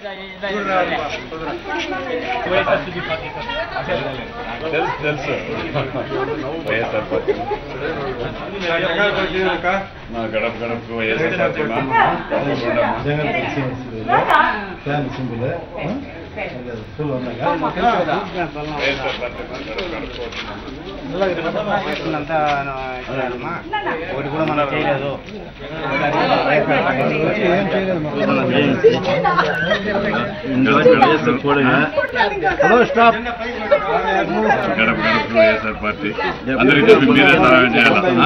తెలుసు తెలుసు వైఎస్ఆర్ పార్టీ మా గడప గడపకు వైఎస్ఆర్ పార్టీ మా ఉండమ్మా. ఫ్యాన్ సింబల్ ఫుల్ ఉన్నాగా వైఎస్ఆర్ పార్టీ మా గడప గడపకు వస్తున్నాము. అంతా ఒకటి కూడా మనం చేయలేదు ఏం చేయలేదు హలో స్టాప్ గడప గడపకు వైఎస్ఆర్ పార్టీ అందరికీ చెప్పి మీరే సహాయం చేయాలా ఆ?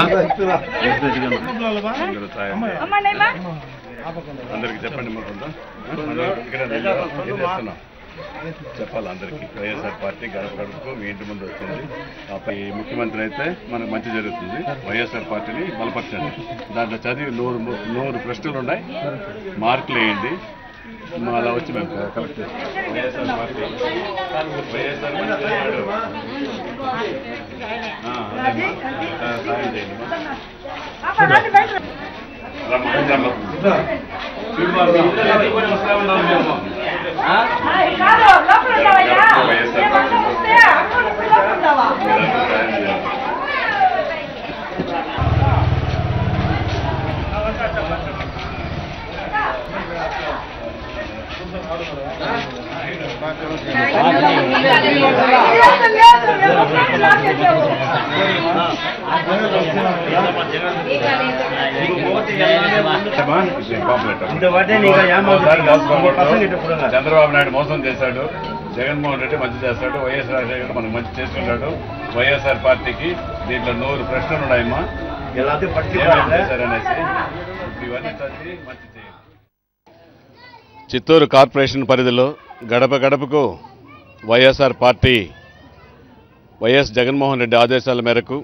అందరూ సహాయం చేయాలి. అందరికీ చెప్పండి మా కొంత ఇక్కడ నిలబడి ఏం చేస్తున్నాం? చెప్పాలి అందరికీ వైఎస్ఆర్ పార్టీ గడప గడపకు మీ ఇంటి ముందు వస్తుంది ఆపై ముఖ్యమంత్రి అయితే మనకు మంచి జరుగుతుంది వైఎస్ఆర్ పార్టీని బలపరచండి దాంట్లో చదివి నూరు ము- నూరు ప్రశ్నలు ఉన్నాయి మార్కులు వేయండి మా అలా వచ్చి మేము correct YSR party YSR party అన్నాడు. ఆ, అదేమ్మా. ఆ, సాయం చేయండి రమ్మ, రమ్మ. మీరంతా సాయం చేయాలి. అమ్మా, ఇది పాంప్లెట్ అమ్మా. ఇంత పడితే నీకు ఏమాత్రం ఒకసారి రాసుకోకూడదు. పర్సెంట్ ఇటు కూడా కాదు. చంద్రబాబు నాయుడు మోసం చేశాడు జగన్మోహన్ రెడ్డి మంచి చేస్తాడు వైఎస్ రాజశేఖర్ మనకు మంచి చేస్తున్నాడు వైఎస్ఆర్ పార్టీకి దీంట్లో నూరు ప్రశ్నలు ఉన్నాయమ్మా எல்லாத்தையும் படிச்சு ఏమేం பாருங்க. చేశారనేసి ఇప్పుడు ఇవన్నీ చదివి మంచి చేయండి చిత్తూరు కార్పొరేషన్ పరిధిలో గడప గడపకు వైఎస్ఆర్ పార్టీ వైఎస్ జగన్మోహన్ రెడ్డి ఆదేశాల మేరకు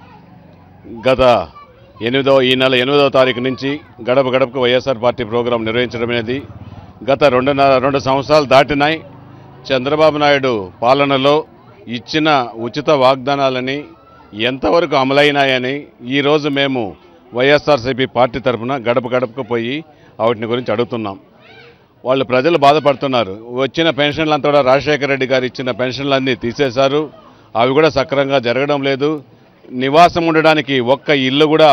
గత ఎనిమిదో ఈ నెల ఎనిమిదవ తారీఖు నుంచి గడప గడపకు వైఎస్ఆర్ పార్టీ ప్రోగ్రాం నిర్వహించడం అనేది గత రెండున్నర రెండు సంవత్సరాలు దాటినాయి చంద్రబాబు నాయుడు పాలనలో ఇచ్చిన ఉచిత వాగ్దానాలని ఎంతవరకు అమలైనాయని ఈరోజు మేము వైఎస్ఆర్సీపీ పార్టీ తరఫున గడప గడపకు పోయి వాటిని గురించి అడుగుతున్నాం వాళ్ళు ప్రజలు బాధపడుతున్నారు వచ్చిన పెన్షన్లంతా కూడా రాజశేఖర రెడ్డి గారు ఇచ్చిన పెన్షన్లన్నీ తీసేశారు అవి కూడా సక్రమంగా జరగడం లేదు నివాసం ఉండడానికి ఒక్క ఇల్లు కూడా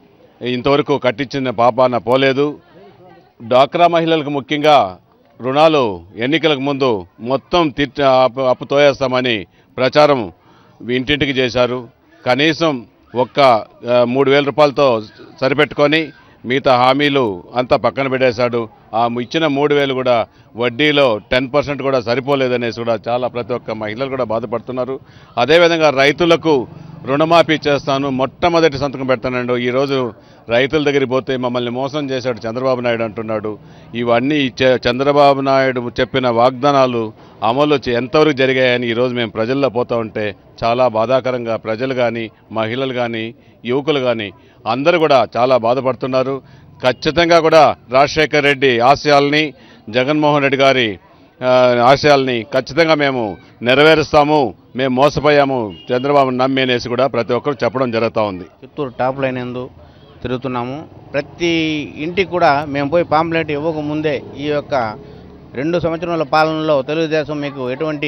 ఇంతవరకు కట్టించిన పాపాన పోలేదు డ్వాక్రా మహిళలకు ముఖ్యంగా రుణాలు ఎన్నికలకు ముందు మొత్తం తిట్ అప్పు అప్పు తోయేస్తామని ప్రచారం ఇంటింటికి చేశారు కనీసం ఒక్క ఆ, మూడు వేల రూపాయలతో సరిపెట్టుకొని మిగతా హామీలు అంతా పక్కన పెట్టేశాడు ఆ ఇచ్చిన మూడు వేలు కూడా వడ్డీలో టెన్ పర్సెంట్ కూడా సరిపోలేదనేసి కూడా చాలా ప్రతి ఒక్క మహిళలు కూడా బాధపడుతున్నారు అదేవిధంగా రైతులకు రుణమాఫీ చేస్తాను మొట్టమొదటి సంతకం పెడతానండు ఈరోజు రైతుల దగ్గరికి పోతే మమ్మల్ని మోసం చేశాడు చంద్రబాబు నాయుడు అంటున్నాడు ఇవన్నీ చ- చంద్రబాబు నాయుడు చెప్పిన వాగ్దానాలు అమలు చే- ఎంతవరకు జరిగాయని ఈరోజు మేము ప్రజల్లో పోతూ ఉంటే చాలా బాధాకరంగా ప్రజలు కానీ మహిళలు కానీ యువకులు కానీ అందరూ కూడా చాలా బాధపడుతున్నారు ఖచ్చితంగా కూడా రాజశేఖర్ రెడ్డి ఆశయాల్ని జగన్మోహన్ రెడ్డి గారి ఆ, ఆశయాల్ని ఖచ్చితంగా మేము నెరవేరుస్తాము మేము మోసపోయాము చంద్రబాబు నమ్మి అనేసి కూడా ప్రతి ఒక్కరు చెప్పడం జరుగుతూ ఉంది చిత్తూరు టాప్ లైన్ ఎందు తిరుగుతున్నాము ప్రతి ఇంటికి కూడా మేము పోయి పాంప్లెట్ ఇవ్వక ముందే ఈ యొక్క రెండు సంవత్సరాల పాలనలో తెలుగుదేశం మీకు ఎటువంటి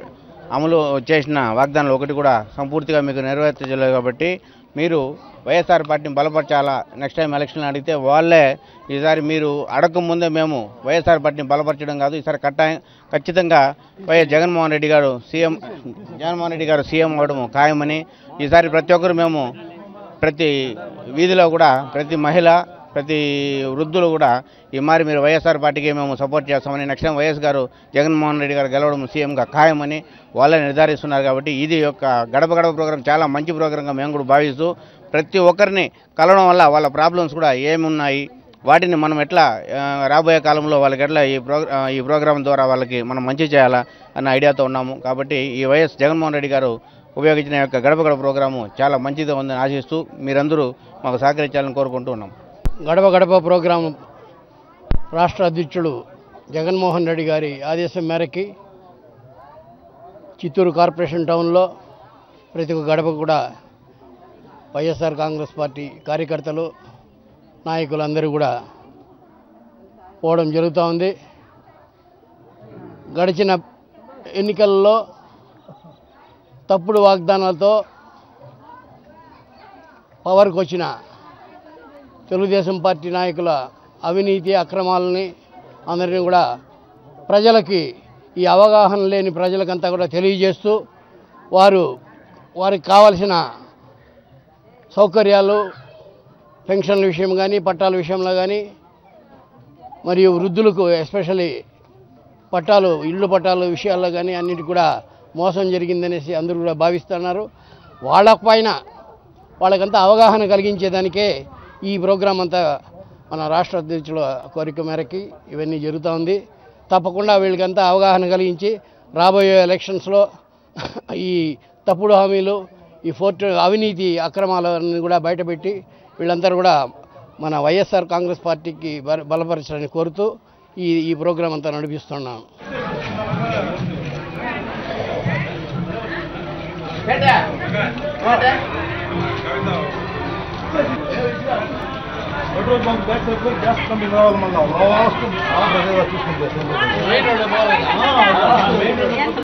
అమలు చేసిన వాగ్దానాలు ఒకటి కూడా సంపూర్తిగా మీకు నెరవేర్చలేదు కాబట్టి మీరు వైఎస్ఆర్ పార్టీని బలపరచాలా నెక్స్ట్ టైం ఎలక్షన్ అడిగితే వాళ్ళే ఈసారి మీరు అడగక ముందే మేము వైఎస్ఆర్ పార్టీని బలపరచడం కాదు ఈసారి కట్టా ఖచ్చితంగా వైఎస్ జగన్మోహన్ రెడ్డి గారు సీఎం జగన్మోహన్ రెడ్డి గారు సీఎం అవ్వడం ఖాయమని ఈసారి ప్రతి ఒక్కరు మేము ప్రతి వీధిలో కూడా ప్రతి మహిళ ప్రతి వృద్ధులు కూడా ఈ మారి మీరు వైఎస్ఆర్ పార్టీకి మేము సపోర్ట్ చేస్తామని నెక్స్ట్ టైం వైఎస్ గారు జగన్మోహన్ రెడ్డి గారు గెలవడం సీఎంగా ఖాయమని వాళ్ళే నిర్ధారిస్తున్నారు కాబట్టి ఇది యొక్క గడప గడప ప్రోగ్రాం చాలా మంచి ప్రోగ్రాంగా మేము కూడా భావిస్తూ ప్రతి ఒక్కరిని కలవడం వల్ల వాళ్ళ ప్రాబ్లమ్స్ కూడా ఏమున్నాయి వాటిని మనం ఎట్లా ఆ, రాబోయే కాలంలో వాళ్ళకి ఎట్లా ఈ ప్రో ఆ, ఈ ప్రోగ్రాం ద్వారా వాళ్ళకి మనం మంచి చేయాలా అన్న ఐడియాతో ఉన్నాము కాబట్టి ఈ వైఎస్ జగన్మోహన్ రెడ్డి గారు ఉపయోగించిన యొక్క గడప గడప ప్రోగ్రాము చాలా మంచిగా ఉందని ఆశిస్తూ మీరందరూ మాకు సహకరించాలని కోరుకుంటూ ఉన్నాం గడప గడప ప్రోగ్రాం రాష్ట్ర అధ్యక్షుడు జగన్మోహన్ రెడ్డి గారి ఆదేశం మేరకి చిత్తూరు కార్పొరేషన్ టౌన్లో ప్రతి ఒక్క గడప కూడా వైఎస్ఆర్ కాంగ్రెస్ పార్టీ కార్యకర్తలు నాయకులందరూ కూడా పోవడం జరుగుతూ ఉంది గడిచిన ఎన్నికల్లో తప్పుడు వాగ్దానాలతో పవర్కి వచ్చిన తెలుగుదేశం పార్టీ నాయకుల అవినీతి అక్రమాలని అందరినీ కూడా ప్రజలకి ఈ అవగాహన లేని ప్రజలకంతా కూడా తెలియజేస్తూ వారు వారికి కావలసిన సౌకర్యాలు పెన్షన్ల విషయం కానీ పట్టాల విషయంలో కానీ మరియు వృద్ధులకు ఎస్పెషల్లీ పట్టాలు ఇళ్ళు పట్టాలు విషయాల్లో కానీ అన్నిటి కూడా మోసం జరిగిందనేసి అందరూ కూడా భావిస్తున్నారు వాళ్ళ పైన వాళ్ళకంతా అవగాహన కలిగించేదానికే ఈ ప్రోగ్రాం అంతా మన రాష్ట్ర అధ్యక్షుల కోరిక మేరకి ఇవన్నీ జరుగుతూ ఉంది తప్పకుండా వీళ్ళకంతా అవగాహన కలిగించి రాబోయే ఎలక్షన్స్లో ఈ తప్పుడు హామీలు ఈ ఫోర్ట్ అవినీతి అక్రమాలన్నీ కూడా బయటపెట్టి వీళ్ళందరూ కూడా మన వైఎస్ఆర్ కాంగ్రెస్ పార్టీకి బల- బలపరచాలని కోరుతూ ఈ ఈ ప్రోగ్రాం అంతా నడిపిస్తున్నాను పెట్రోల్ బంక్ బ్యాక్ సైడ్ లో గ్యాస్ కంపెనీ రావాలి మళ్ళీ లాస్ట్ చూసుకుంటే